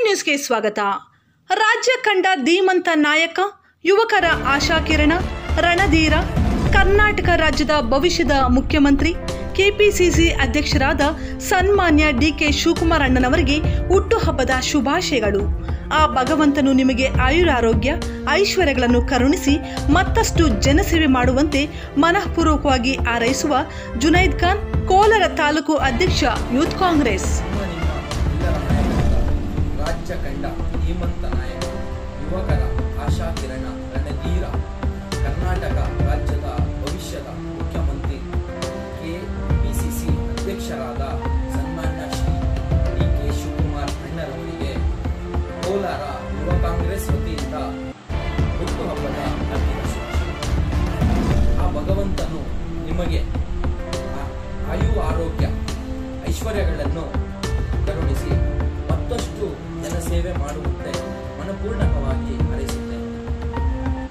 ನ್ಯೂಸ್ಗೆ ಸ್ವಾಗತ ರಾಜ್ಯ ಕಂಡ ಧೀಮಂತ ನಾಯಕ ಯುವಕರ ಆಶಾಕಿರಣ ರಣಧೀರ ಕರ್ನಾಟಕ ರಾಜ್ಯದ ಭವಿಷ್ಯದ ಮುಖ್ಯಮಂತ್ರಿ ಕೆಪಿಸಿಸಿ ಅಧ್ಯಕ್ಷರಾದ ಸನ್ಮಾನ್ಯ ಡಿಕೆ ಶಿವಕುಮಾರ್ ಅಣ್ಣನವರಿಗೆ ಹುಟ್ಟುಹಬ್ಬದ ಶುಭಾಶಯಗಳು ಆ ಭಗವಂತನು ನಿಮಗೆ ಆಯುರಾರೋಗ್ಯ ಐಶ್ವರ್ಯಗಳನ್ನು ಕರುಣಿಸಿ ಮತ್ತಷ್ಟು ಜನಸೇವೆ ಮಾಡುವಂತೆ ಮನಃಪೂರ್ವಕವಾಗಿ ಹಾರೈಸುವ ಜುನೈದ್ ಖಾನ್ ಕೋಲಾರ ತಾಲೂಕು ಅಧ್ಯಕ್ಷ ಯೂತ್ ಕಾಂಗ್ರೆಸ್ ನಿಮ್ಮ ನಿಮ್ಮ ಎಲ್ಲರ ನಾಯಕರಾದ ರಾಜ್ಯ ಕಂಡ ಧೀಮಂತ ನಾಯಕ ಯುವಕರ ಆಶಾಕಿರಣ ರಣಧೀರ ಕರ್ನಾಟಕ ರಾಜ್ಯದ ಭವಿಷ್ಯದ ಮುಖ್ಯಮಂತ್ರಿ ಕೆಪಿಸಿಸಿ ಅಧ್ಯಕ್ಷರಾದ ಸನ್ಮಾನ್ಯ ಶ್ರೀ ಡಿ ಕೆ ಶಿವಕುಮಾರ್ ಅಣ್ಣರವರಿಗೆ ಕೋಲಾರ ಯುವ ಕಾಂಗ್ರೆಸ್ ವತಿಯಿಂದ ಹುಟ್ಟುಹಬ್ಬದ ಹಾರ್ದಿಕ ಶುಭಾಶಯ ಆ ಭಗವಂತನು ನಿಮಗೆ ಆ- ಆಯು ಆರೋಗ್ಯ ಐಶ್ವರ್ಯಗಳನ್ನು ಕರುಣಿಸಿ